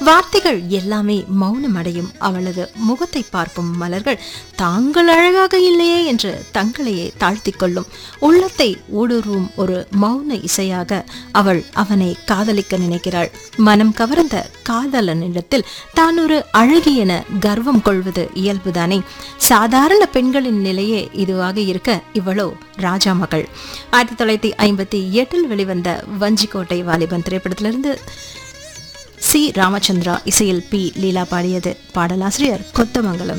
வார்த்தைகள் எல்லாமே மௌனம் அடையும் அவளது முகத்தை பார்க்கும் மலர்கள் தாங்கள் அழகாக இல்லையே என்று தங்களையே தாழ்த்திக் கொள்ளும் உள்ளத்தை ஊடுருவும் ஒரு மௌன இசையாக அவள் அவனை காதலிக்க நினைக்கிறாள் மனம் கவர்ந்த காதலனிடத்தில் தான் ஒரு அழகி என கர்வம் கொள்வது இயல்புதானே சாதாரண பெண்களின் நிலையே இதுவாக இருக்க இவளோ ராஜா மகள் ஆயிரத்தி தொள்ளாயிரத்தி ஐம்பத்தி எட்டில் வெளிவந்த வஞ்சிக்கோட்டை வாலிபன் திரைப்படத்திலிருந்து சி ராமச்சந்திரா இசையில் பி லீலா பாடியது பாடலாசிரியர் கொத்தமங்கலம்